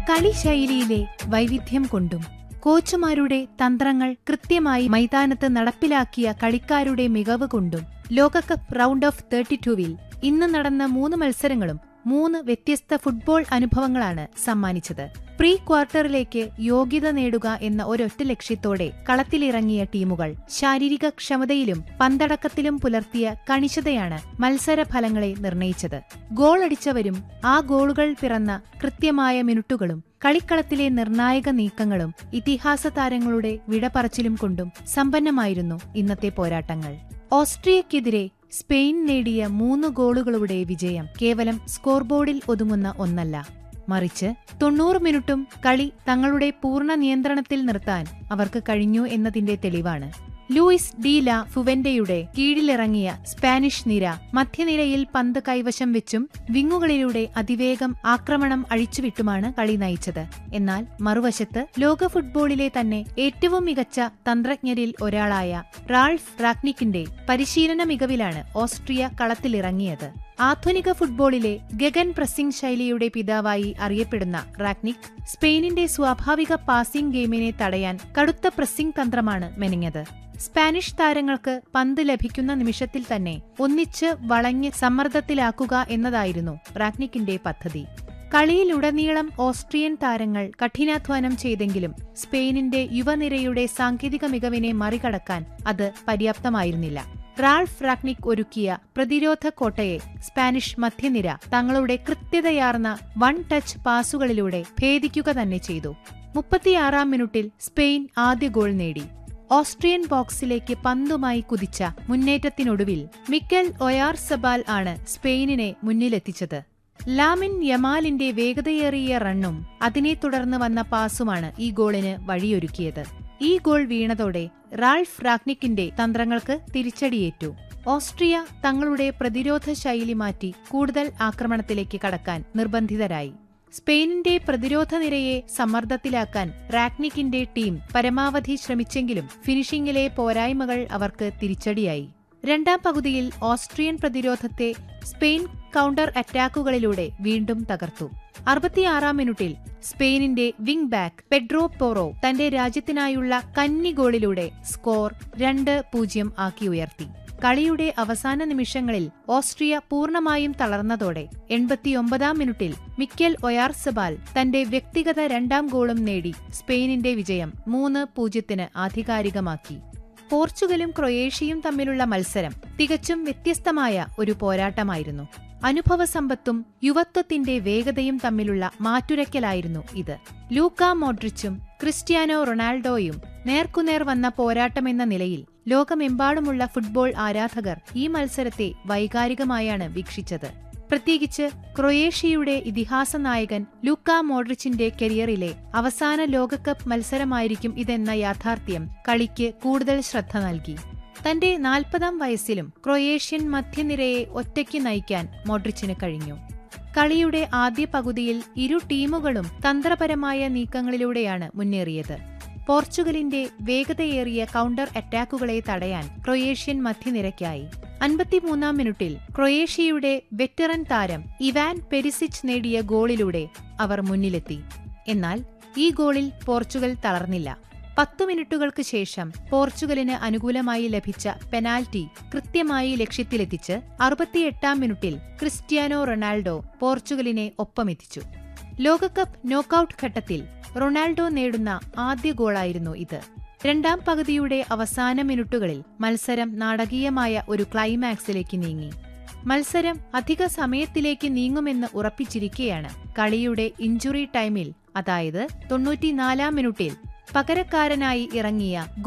കളിശൈലിയിലെ വൈവിധ്യം കൊണ്ടും കോച്ചുമാരുടെ തന്ത്രങ്ങൾ കൃത്യമായി മൈതാനത്ത് നടപ്പിലാക്കിയ കളിക്കാരുടെ മികവ് കൊണ്ടും ലോകകപ്പ് റൗണ്ട് ഓഫ് തേർട്ടി ടൂവിൽ ഇന്ന് നടന്ന മൂന്ന് മത്സരങ്ങളും മൂന്ന് വ്യത്യസ്ത ഫുട്ബോൾ അനുഭവങ്ങളാണ് സമ്മാനിച്ചത് പ്രീ ക്വാർട്ടറിലേക്ക് യോഗ്യത നേടുക എന്ന ഒരൊറ്റ ലക്ഷ്യത്തോടെ കളത്തിലിറങ്ങിയ ടീമുകൾ ശാരീരിക ക്ഷമതയിലും പന്തടക്കത്തിലും പുലർത്തിയ കണിശതയാണ് മത്സരഫലങ്ങളെ നിർണയിച്ചത് ഗോളടിച്ചവരും ആ ഗോളുകൾ പിറന്ന കൃത്യമായ മിനിറ്റുകളും കളിക്കളത്തിലെ നിർണായക നീക്കങ്ങളും ഇതിഹാസ താരങ്ങളുടെ വിടപറച്ചിലും കൊണ്ടും സമ്പന്നമായിരുന്നു ഇന്നത്തെ പോരാട്ടങ്ങൾ ഓസ്ട്രിയക്കെതിരെ സ്പെയിൻ നേടിയ മൂന്ന് ഗോളുകളുടെ വിജയം കേവലം സ്കോർബോർഡിൽ ഒതുങ്ങുന്ന ഒന്നല്ല മറിച്ച് തൊണ്ണൂറ് മിനിറ്റും കളി തങ്ങളുടെ പൂർണ്ണ നിയന്ത്രണത്തിൽ നിർത്താൻ അവർക്ക് കഴിഞ്ഞു എന്നതിന്റെ തെളിവാണ് ലൂയിസ് ഡി ല ഫുവന്റയുടെ കീഴിലിറങ്ങിയ സ്പാനിഷ് നിര മധ്യനിരയിൽ പന്ത് കൈവശം വെച്ചും വിങ്ങുകളിലൂടെ അതിവേഗം ആക്രമണം അഴിച്ചുവിട്ടുമാണ് കളി നയിച്ചത് എന്നാൽ മറുവശത്ത് ലോക ഫുട്ബോളിലെ തന്നെ ഏറ്റവും മികച്ച തന്ത്രജ്ഞരിൽ ഒരാളായ റാൾഫ് റാക്നിക്കിന്റെ പരിശീലന മികവിലാണ് ഓസ്ട്രിയ കളത്തിലിറങ്ങിയത് ആധുനിക ഫുട്ബോളിലെ ഗഗൻ പ്രസിംഗ് ശൈലിയുടെ പിതാവായി അറിയപ്പെടുന്ന റാക്നിക് സ്പെയിനിന്റെ സ്വാഭാവിക പാസിംഗ് ഗെയിമിനെ തടയാൻ കടുത്ത പ്രസിംഗ് തന്ത്രമാണ് മെനഞ്ഞത് സ്പാനിഷ് താരങ്ങൾക്ക് പന്ത് ലഭിക്കുന്ന നിമിഷത്തിൽ തന്നെ ഒന്നിച്ച് വളഞ്ഞ് സമ്മർദ്ദത്തിലാക്കുക എന്നതായിരുന്നു റാക്നിക്കിന്റെ പദ്ധതി കളിയിലുടനീളം ഓസ്ട്രിയൻ താരങ്ങൾ കഠിനാധ്വാനം ചെയ്തെങ്കിലും സ്പെയിനിന്റെ യുവനിരയുടെ സാങ്കേതിക മികവിനെ മറികടക്കാൻ അത് പര്യാപ്തമായിരുന്നില്ല റാൾഫ് റാക്നിക് ഒരുക്കിയ പ്രതിരോധ കോട്ടയെ സ്പാനിഷ് മധ്യനിര തങ്ങളുടെ കൃത്യതയാർന്ന വൺ ടച്ച് പാസുകളിലൂടെ ഭേദിക്കുക തന്നെ ചെയ്തു മുപ്പത്തിയാറാം മിനിറ്റിൽ സ്പെയിൻ ആദ്യ ഗോൾ നേടി ഓസ്ട്രിയൻ ബോക്സിലേക്ക് പന്തുമായി കുതിച്ച മുന്നേറ്റത്തിനൊടുവിൽ മിക്കൽ ഒയാർ സബാൽ ആണ് സ്പെയിനിനെ മുന്നിലെത്തിച്ചത് ലാമിൻ യമാലിന്റെ വേഗതയേറിയ റണ്ണും അതിനെ തുടർന്ന് വന്ന പാസുമാണ് ഈ ഗോളിന് വഴിയൊരുക്കിയത് ഈ ഗോൾ വീണതോടെ റാൾഫ് റാഗ്നിക്കിന്റെ തന്ത്രങ്ങൾക്ക് തിരിച്ചടിയേറ്റു ഓസ്ട്രിയ തങ്ങളുടെ പ്രതിരോധ ശൈലി മാറ്റി കൂടുതൽ ആക്രമണത്തിലേക്ക് കടക്കാൻ നിർബന്ധിതരായി സ്പെയിനിന്റെ പ്രതിരോധ നിരയെ സമ്മർദ്ദത്തിലാക്കാൻ റാഗ്നിക്കിന്റെ ടീം പരമാവധി ശ്രമിച്ചെങ്കിലും ഫിനിഷിംഗിലെ പോരായ്മകൾ അവർക്ക് തിരിച്ചടിയായി രണ്ടാം പകുതിയിൽ ഓസ്ട്രിയൻ പ്രതിരോധത്തെ സ്പെയിൻ കൗണ്ടർ അറ്റാക്കുകളിലൂടെ വീണ്ടും തകർത്തു അറുപത്തിയാറാം മിനിറ്റിൽ സ്പെയിനിന്റെ വിംഗ് ബാക്ക് പെഡ്രോ പോറോ തന്റെ രാജ്യത്തിനായുള്ള കന്നി ഗോളിലൂടെ സ്കോർ രണ്ട് പൂജ്യം ആക്കി ഉയർത്തി കളിയുടെ അവസാന നിമിഷങ്ങളിൽ ഓസ്ട്രിയ പൂർണ്ണമായും തളർന്നതോടെ എൺപത്തിയൊമ്പതാം മിനിറ്റിൽ മിക്കൽ ഒയാർസബാൽ തന്റെ വ്യക്തിഗത രണ്ടാം ഗോളും നേടി സ്പെയിനിന്റെ വിജയം മൂന്ന് പൂജ്യത്തിന് ആധികാരികമാക്കി പോർച്ചുഗലും ക്രൊയേഷ്യയും തമ്മിലുള്ള മത്സരം തികച്ചും വ്യത്യസ്തമായ ഒരു പോരാട്ടമായിരുന്നു അനുഭവസമ്പത്തും യുവത്വത്തിന്റെ വേഗതയും തമ്മിലുള്ള മാറ്റുരയ്ക്കലായിരുന്നു ഇത് ലൂക്ക മോഡ്രിച്ചും ക്രിസ്ത്യാനോ റൊണാൾഡോയും നേർക്കുനേർ വന്ന പോരാട്ടമെന്ന നിലയിൽ ലോകമെമ്പാടുമുള്ള ഫുട്ബോൾ ആരാധകർ ഈ മത്സരത്തെ വൈകാരികമായാണ് വീക്ഷിച്ചത് പ്രത്യേകിച്ച് ക്രൊയേഷ്യയുടെ ഇതിഹാസ നായകൻ ലൂക്ക മോഡ്രിച്ചിന്റെ കരിയറിലെ അവസാന ലോകകപ്പ് മത്സരമായിരിക്കും ഇതെന്ന യാഥാർത്ഥ്യം കളിക്ക് കൂടുതൽ ശ്രദ്ധ നൽകി തന്റെ നാൽപ്പതാം വയസ്സിലും ക്രൊയേഷ്യൻ മധ്യനിരയെ ഒറ്റയ്ക്ക് നയിക്കാൻ മോഡ്രിച്ചിന് കഴിഞ്ഞു കളിയുടെ ആദ്യ പകുതിയിൽ ഇരു ടീമുകളും തന്ത്രപരമായ നീക്കങ്ങളിലൂടെയാണ് മുന്നേറിയത് പോർച്ചുഗലിന്റെ വേഗതയേറിയ കൗണ്ടർ അറ്റാക്കുകളെ തടയാൻ ക്രൊയേഷ്യൻ മധ്യനിരയ്ക്കായി അൻപത്തിമൂന്നാം മിനിറ്റിൽ ക്രൊയേഷ്യയുടെ വെറ്ററൻ താരം ഇവാൻ പെരിസിച്ച് നേടിയ ഗോളിലൂടെ അവർ മുന്നിലെത്തി എന്നാൽ ഈ ഗോളിൽ പോർച്ചുഗൽ തളർന്നില്ല പത്തു മിനിറ്റുകൾക്ക് ശേഷം പോർച്ചുഗലിന് അനുകൂലമായി ലഭിച്ച പെനാൽറ്റി കൃത്യമായി ലക്ഷ്യത്തിലെത്തിച്ച് അറുപത്തിയെട്ടാം മിനിറ്റിൽ ക്രിസ്ത്യാനോ റൊണാൾഡോ പോർച്ചുഗലിനെ ഒപ്പമെത്തിച്ചു ലോകകപ്പ് നോക്കൌട്ട് ഘട്ടത്തിൽ റൊണാൾഡോ നേടുന്ന ആദ്യ ഗോളായിരുന്നു ഇത് രണ്ടാം പകുതിയുടെ അവസാന മിനിറ്റുകളിൽ മത്സരം നാടകീയമായ ഒരു ക്ലൈമാക്സിലേക്ക് നീങ്ങി മത്സരം അധിക സമയത്തിലേക്ക് നീങ്ങുമെന്ന് ഉറപ്പിച്ചിരിക്കെയാണ് കളിയുടെ ഇഞ്ചുറി ടൈമിൽ അതായത് തൊണ്ണൂറ്റിനാലാം മിനിറ്റിൽ പകരക്കാരനായി ഇറങ്ങിയ